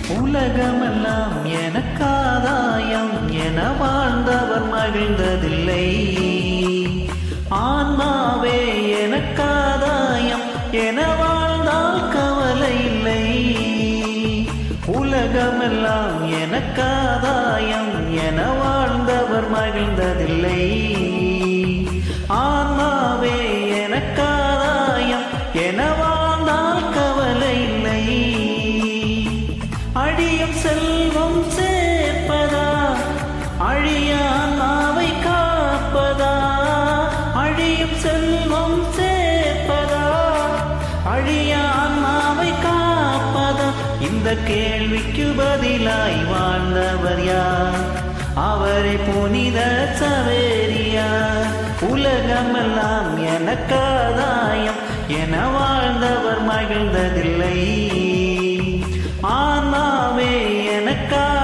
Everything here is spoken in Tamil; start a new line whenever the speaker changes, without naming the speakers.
உலகமெல்லாம் எனக்காதாயம் என வாழ்ந்தவர் மகிழ்ந்ததில்லை ஆன்மாவே எனக்காதாயம் என வாழ்ந்தால் கவலை இல்லை உலகமெல்லாம் எனக்காதாயம் என வாழ்ந்தவர் மகிழ்ந்ததில்லை ஆன்மாவே எனக்காதாயம் என வாழ்ந்தால் கவலை இல்லை அழியும் செல்வம் சேர்ப்பதா அழியான்மாவை காப்பதா அழியும் செல்வம் சேர்ப்பதா அழியான்மாவை காப்பதா இந்த கேள்விக்கு பதிலாய் வாழ்ந்தவர் யார் அவரை புனித சவேரியார் உலகமெல்லாம் எனக்காதாயம் என வாழ்ந்தவர் மகிழ்ந்ததில்லை ஆன்மாவே எனக்கா